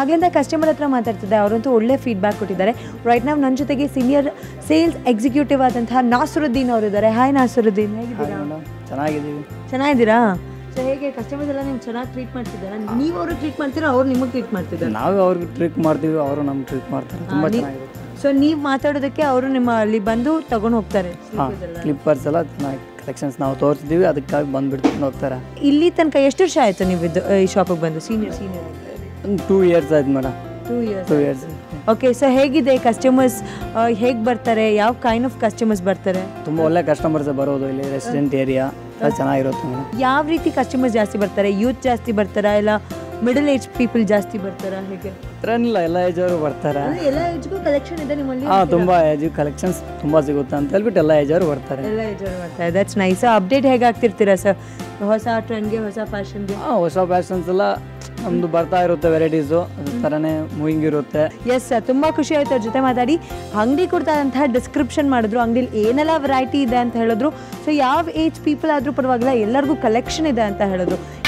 ಆಗ್ಲಿಂದ ಕಸ್ಟಮರ್ ಹತ್ರ ಮಾತಾಡ್ತಿದ್ದೆ ಅವರಂತೂ ಒಳ್ಳೆ ಫೀಡ್ಬ್ಯಾಕ್ ಕೊಟ್ಟಿದ್ದಾರೆ ರೈಟ್ ನಾವು ನನ್ನ ಜೊತೆಗೆ ಸೀನಿಯರ್ ಸೇಲ್ಸ್ ಎಕ್ಸಿಕ್ಯೂಟಿವ್ ಆದಂತಹ ನಾಸರುದ್ದೀನ್ ಅವರಿದ್ದಾರೆ ಹಾಯ್ ನಾಸರುದ್ದೀನ್ ಹೇಗಿದ್ದೀರಾ ಮೇಡಮ್ ಚೆನ್ನಾಗಿದ್ದೀವಿ ಚೆನ್ನಾಗಿದ್ದೀರಾ ಸೊ ಹೇಗೆ ಕಸ್ಟಮರ್ಸ್ ಎಲ್ಲ ನಿಮ್ಗೆ ಚೆನ್ನಾಗಿ ಟ್ರೀಟ್ ಮಾಡ್ತಿದ್ದಾರಾ ನೀವು ಅವ್ರಿಗೆ ಟ್ರೀಟ್ ಮಾಡ್ತೀರಾ ಅವ್ರು ನಿಮಗೆ ಟ್ರೀಟ್ ಮಾಡ್ತಿದ್ದಾರೆ ನಾವು ಅವ್ರಿಗೆ ಟ್ರೀಟ್ ಮಾಡ್ತೀವಿ ಅವರು ನಮ್ಗೆ ಟ್ರೀಟ್ ಮಾಡ್ತಾರೆ ತುಂಬ ಚೆನ್ನಾಗಿರುತ್ತೆ ಸೊ ನೀವು ಮಾತಾಡೋದಕ್ಕೆ ಅವರು ನಿಮ್ಮ ಅಲ್ಲಿ ಬಂದು ತಗೊಂಡು ಹೋಗ್ತಾರೆ ಹಾಂ ಕ್ಲಿಪ್ಪರ್ಸ್ ಎಲ್ಲ ಚೆನ್ನಾಗಿ ಕಲೆಕ್ಷನ್ಸ್ ನಾವು ತೋರಿಸಿದ್ದೀವಿ ಅದಕ್ಕಾಗಿ ಬಂದುಬಿಡ್ಕೊಂಡು ಹೋಗ್ತಾರೆ ಇಲ್ಲಿ ತನಕ ಎಷ್ಟು ವರ್ಷ ಆಯಿತು ನೀವು ಇದು ಈ ಶಾಪಿಗೆ ಬಂದು ಸೀನಿಯರ್ ಸೀನಿಯರ್ ಒಂದು ಟೂ ಇಯರ್ಸ್ ಆಯ್ತು madam two years two years okay so ಹೇಗಿದೆ ಕಸ್ಟಮರ್ಸ್ ಹೇಗೆ ಬರ್ತಾರೆ ಯಾವ ಕೈಂಡ್ ಆಫ್ ಕಸ್ಟಮರ್ಸ್ ಬರ್ತಾರೆ ತುಂಬ ಒಳ್ಳೆ ಕಸ್ಟಮರ್ಸ್ ಬರೋದು ಇಲ್ಲಿ ರೆಸಿಡೆಂಟ್ ಏರಿಯಾ ಎಲ್ಲ ಚೆನ್ನಾಗಿರುತ್ತೆ ಮೇಡಮ್ ಯಾವ ರೀತಿ ಕಸ್ಟಮರ್ಸ್ ಜಾಸ್ತಿ ಬರ್ತಾರೆ ಯೂತ್ ಜಾಸ್ತಿ ಬರ್ತಾರಾ ಇಲ್ಲ ಮಿಡಲ್ ಏಜ್ ಪೀಪಲ್ ಜಾಸ್ತಿ ಬರ್ತಾರಾ ಹೇಗೆ ಏನಿಲ್ಲ ಎಲ್ಲ ಏಜ್ ಅವರು ಬರ್ತಾರೆ ಅಂದ್ರೆ ಎಲ್ಲ ಏಜ್ಗೂ ಕಲೆಕ್ಷನ್ ಇದೆ ನಿಮ್ಮಲ್ಲಿ ಹಾಂ ತುಂಬ ಏಜ್ ಕಲೆಕ್ಷನ್ಸ್ ತುಂಬ ಸಿಗುತ್ತೆ ಅಂತ ಹೇಳ್ಬಿಟ್ಟು ಎಲ್ಲ ಏಜ್ ಅವರು ಬರ್ತಾರೆ ಎಲ್ಲ ಏಜ್ ಬರ್ತಾರೆ ದಟ್ಸ್ ನೈಸ್ ಅಪ್ಡೇಟ್ ಹೇಗೆ ಆಗ್ತಿರ್ತೀರಾ ಸರ್ ಹೊಸ ಟ್ರೆಂಡ್ಗೆ ಹೊಸ ಫ್ಯಾಷನ್ಗೆ ಹಾಂ ಹೊಸ ಫ್ಯಾಷನ್ಸ್ ಎಲ್ಲ ನಮ್ಮದು ಬರ್ತಾ ಇರುತ್ತೆ ವೆರೈಟೀಸು ಅದ್ರ ಥರನೇ ಮೂವಿಂಗ್ ಇರುತ್ತೆ ಎಸ್ ಸರ್ ತುಂಬ ಖುಷಿ ಆಯ್ತು ಅವ್ರ ಜೊತೆ ಮಾತಾಡಿ ಅಂಗಡಿ ಕೊಡ್ತಾರಂತಹ ಡಿಸ್ಕ್ರಿಪ್ಷನ್ ಮಾಡಿದ್ರು ಅಂಗಡಿಲಿ ಏನೆಲ್ಲ ವೆರೈಟಿ ಇದೆ ಅಂತ ಹೇಳಿದ್ರು ಸೊ ಯಾವ ಏಜ್ ಪೀಪಲ್ ಆದರೂ ಪರವಾಗಿಲ್ಲ ಎಲ್ಲರಿಗೂ ಕಲೆಕ್ಷನ್ ಇದೆ ಅಂತ ಹೇಳಿದ್ರು